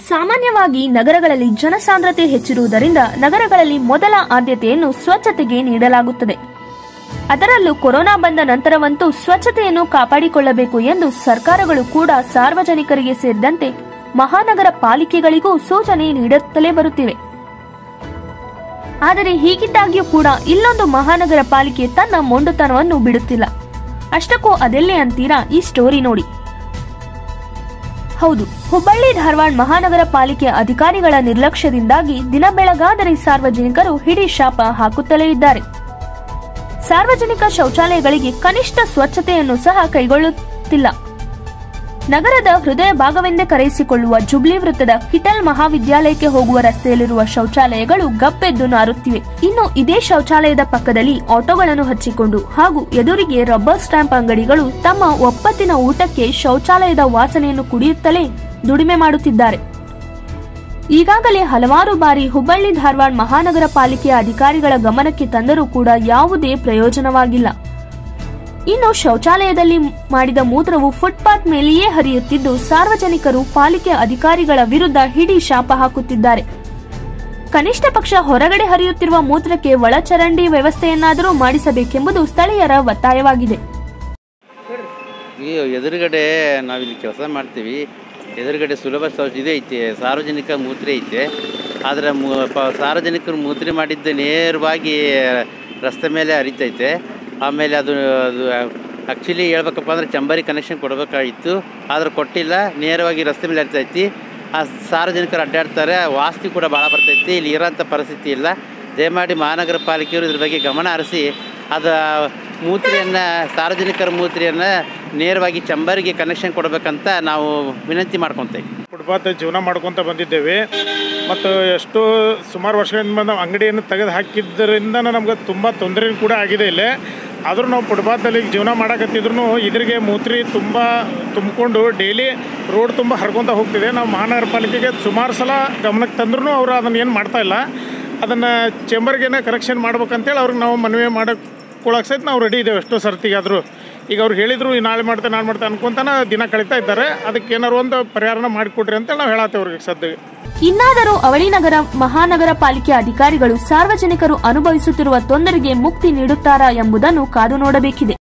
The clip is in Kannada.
ಸಾಮಾನ್ಯವಾಗಿ ನಗರಗಳಲ್ಲಿ ಜನಸಾಂದ್ರತೆ ಹೆಚ್ಚಿರುವುದರಿಂದ ನಗರಗಳಲ್ಲಿ ಮೊದಲ ಆದ್ಯತೆಯನ್ನು ಸ್ವಚ್ಛತೆಗೆ ನೀಡಲಾಗುತ್ತದೆ ಅದರಲ್ಲೂ ಕೊರೋನಾ ಬಂದ ನಂತರವಂತೂ ಸ್ವಚ್ಛತೆಯನ್ನು ಕಾಪಾಡಿಕೊಳ್ಳಬೇಕು ಎಂದು ಸರ್ಕಾರಗಳು ಕೂಡ ಸಾರ್ವಜನಿಕರಿಗೆ ಸೇರಿದಂತೆ ಮಹಾನಗರ ಪಾಲಿಕೆಗಳಿಗೂ ಸೂಚನೆ ನೀಡುತ್ತಲೇ ಬರುತ್ತಿವೆ ಆದರೆ ಹೀಗಿದ್ದಾಗ್ಯೂ ಕೂಡ ಇಲ್ಲೊಂದು ಮಹಾನಗರ ಪಾಲಿಕೆ ತನ್ನ ಮೊಂಡುತನವನ್ನು ಬಿಡುತ್ತಿಲ್ಲ ಅಷ್ಟಕ್ಕೂ ಅದೆಲ್ಲೇ ಅಂತೀರಾ ಈ ಸ್ಟೋರಿ ನೋಡಿ ಹೌದು ಹುಬ್ಬಳ್ಳಿ ಧಾರವಾಡ ಮಹಾನಗರ ಪಾಲಿಕೆ ಅಧಿಕಾರಿಗಳ ನಿರ್ಲಕ್ಷ್ಯದಿಂದಾಗಿ ದಿನ ಬೆಳಗಾದರೆ ಸಾರ್ವಜನಿಕರು ಹಿಡಿ ಶಾಪ ಹಾಕುತ್ತಲೇ ಇದ್ದಾರೆ ಸಾರ್ವಜನಿಕ ಶೌಚಾಲಯಗಳಿಗೆ ಕನಿಷ್ಠ ಸ್ವಚ್ಛತೆಯನ್ನು ಸಹ ಕೈಗೊಳ್ಳುತ್ತಿಲ್ಲ ನಗರದ ಹೃದಯ ಭಾಗವೆಂದೇ ಕರೆಯಿಸಿಕೊಳ್ಳುವ ಜುಬ್ಲಿ ವೃತ್ತದ ಕಿಟಲ್ ಮಹಾವಿದ್ಯಾಲಯಕ್ಕೆ ಹೋಗುವ ರಸ್ತೆಯಲ್ಲಿರುವ ಶೌಚಾಲಯಗಳು ಗಬ್ಬೆದ್ದು ನಾರುತ್ತಿವೆ ಇನ್ನು ಇದೇ ಶೌಚಾಲಯದ ಪಕ್ಕದಲ್ಲಿ ಆಟೋಗಳನ್ನು ಹಚ್ಚಿಕೊಂಡು ಹಾಗೂ ಎದುರಿಗೆ ರಬ್ಬರ್ ಸ್ಟಾಂಪ್ ಅಂಗಡಿಗಳು ತಮ್ಮ ಒಪ್ಪತ್ತಿನ ಊಟಕ್ಕೆ ಶೌಚಾಲಯದ ವಾಸನೆಯನ್ನು ಕುಡಿಯುತ್ತಲೇ ದುಡಿಮೆ ಮಾಡುತ್ತಿದ್ದಾರೆ ಈಗಾಗಲೇ ಹಲವಾರು ಬಾರಿ ಹುಬ್ಬಳ್ಳಿ ಧಾರವಾಡ ಮಹಾನಗರ ಪಾಲಿಕೆಯ ಅಧಿಕಾರಿಗಳ ಗಮನಕ್ಕೆ ತಂದರೂ ಕೂಡ ಯಾವುದೇ ಪ್ರಯೋಜನವಾಗಿಲ್ಲ ಇನ್ನು ಶೌಚಾಲಯದಲ್ಲಿ ಮಾಡಿದ ಮೂತ್ರವು ಫುಟ್ಪಾತ್ ಮೇಲೆಯೇ ಹರಿಯುತ್ತಿದ್ದು ಸಾರ್ವಜನಿಕರು ಪಾಲಿಕೆ ಅಧಿಕಾರಿಗಳ ವಿರುದ್ಧ ಹಿಡಿ ಶಾಪ ಹಾಕುತ್ತಿದ್ದಾರೆ ಕನಿಷ್ಠ ಪಕ್ಷ ಹೊರಗಡೆ ಹರಿಯುತ್ತಿರುವ ಮೂತ್ರಕ್ಕೆ ಒಳಚರಂಡಿ ವ್ಯವಸ್ಥೆಯನ್ನಾದರೂ ಮಾಡಿಸಬೇಕೆಂಬುದು ಸ್ಥಳೀಯರ ಒತ್ತಾಯವಾಗಿದೆ ಈ ಎದುರುಗಡೆ ನಾವಿಲ್ಲಿ ಕೆಲಸ ಮಾಡ್ತೀವಿ ಎದುರುಗಡೆ ಸುಲಭ ಶೌಚ ಇದು ಐತೆ ಸಾರ್ವಜನಿಕ ಮೂತ್ರೆ ಐತೆ ಆದರೆ ಮು ಪ ಸಾರ್ವಜನಿಕರು ಮೂತ್ರೆ ಮಾಡಿದ್ದು ನೇರವಾಗಿ ರಸ್ತೆ ಮೇಲೆ ಹರಿತೈತೆ ಆಮೇಲೆ ಅದು ಅದು ಆ್ಯಕ್ಚುಲಿ ಹೇಳ್ಬೇಕಪ್ಪ ಅಂದ್ರೆ ಚಂಬರಿ ಕನೆಕ್ಷನ್ ಕೊಡಬೇಕಾಗಿತ್ತು ಆದ್ರೆ ಕೊಟ್ಟಿಲ್ಲ ನೇರವಾಗಿ ರಸ್ತೆ ಮೇಲೆ ಹರಿತೈತಿ ಆ ಸಾರ್ವಜನಿಕರು ಅಡ್ಡಾಡ್ತಾರೆ ವಾಸ್ತಿ ಕೂಡ ಭಾಳ ಬರ್ತೈತಿ ಇಲ್ಲಿ ಇರೋಂಥ ಪರಿಸ್ಥಿತಿ ಇಲ್ಲ ದಯಮಾಡಿ ಮಹಾನಗರ ಪಾಲಿಕೆಯವರು ಇದ್ರ ಬಗ್ಗೆ ಗಮನ ಹರಿಸಿ ಅದು ಮೂತ್ರೆಯನ್ನು ಸಾರ್ವಜನಿಕರ ಮೂತ್ರೆಯನ್ನು ನೇರವಾಗಿ ಚಂಬರಿಗೆ ಕನೆಕ್ಷನ್ ಕೊಡಬೇಕಂತ ನಾವು ವಿನಂತಿ ಮಾಡ್ಕೊತೇವೆ ಫುಟ್ಪಾತ್ ಜೀವನ ಮಾಡ್ಕೊತ ಬಂದಿದ್ದೇವೆ ಮತ್ತು ಎಷ್ಟೋ ಸುಮಾರು ವರ್ಷಗಳಿಂದ ನಾವು ಅಂಗಡಿಯನ್ನು ತೆಗೆದು ಹಾಕಿದ್ದರಿಂದ ನಮ್ಗೆ ತುಂಬ ತೊಂದರೆ ಕೂಡ ಆಗಿದೆ ಇಲ್ಲೇ ಆದರೂ ನಾವು ಫುಟ್ಪಾತಲ್ಲಿ ಜೀವನ ಮಾಡಕತ್ತಿದ್ರು ಇದ್ರಿಗೆ ಮೂತ್ರಿ ತುಂಬ ತುಂಬಿಕೊಂಡು ಡೈಲಿ ರೋಡ್ ತುಂಬ ಹರ್ಕೊತ ಹೋಗ್ತಿದೆ ನಾವು ಮಹಾನಗರ ಪಾಲಿಕೆಗೆ ಸುಮಾರು ಸಲ ಗಮನಕ್ಕೆ ತಂದ್ರೂ ಅವರು ಅದನ್ನು ಏನು ಮಾಡ್ತಾ ಇಲ್ಲ ಅದನ್ನು ಚೇಂಬರ್ಗೇನೆ ಕರೆಕ್ಷನ್ ಮಾಡ್ಬೇಕಂತೇಳಿ ಅವ್ರಿಗೆ ನಾವು ಮನವಿ ಮಾಡಕ್ಕೆ ಸಹಿತ ನಾವು ರೆಡಿ ಇದ್ದೇವೆ ಎಷ್ಟೋ ಸರ್ತಿಗಾದರೂ ಈಗ ಅವ್ರು ಹೇಳಿದ್ರು ಈ ನಾಳೆ ಮಾಡ್ತೇನೆ ನಾಳೆ ಮಾಡ್ತೇನೆ ಅನ್ಕೊಂತಾನ ದಿನ ಕಳೀತಾ ಇದ್ದಾರೆ ಅದಕ್ಕೆ ಏನಾರು ಒಂದು ಪರಿಹಾರನ ಮಾಡಿಕೊಡ್ರಿ ಅಂತೇಳಿ ನಾವು ಹೇಳತ್ತೇವೆ ಅವ್ರಿಗೆ ಸದ್ಯಕ್ಕೆ ಇನ್ನಾದರೂ ಅವಳಿ ನಗರ ಮಹಾನಗರ ಪಾಲಿಕೆ ಅಧಿಕಾರಿಗಳು ಸಾರ್ವಜನಿಕರು ಅನುಭವಿಸುತ್ತಿರುವ ತೊಂದರೆಗೆ ಮುಕ್ತಿ ನೀಡುತ್ತಾರಾ ಎಂಬುದನ್ನು ಕಾದು ನೋಡಬೇಕಿದೆ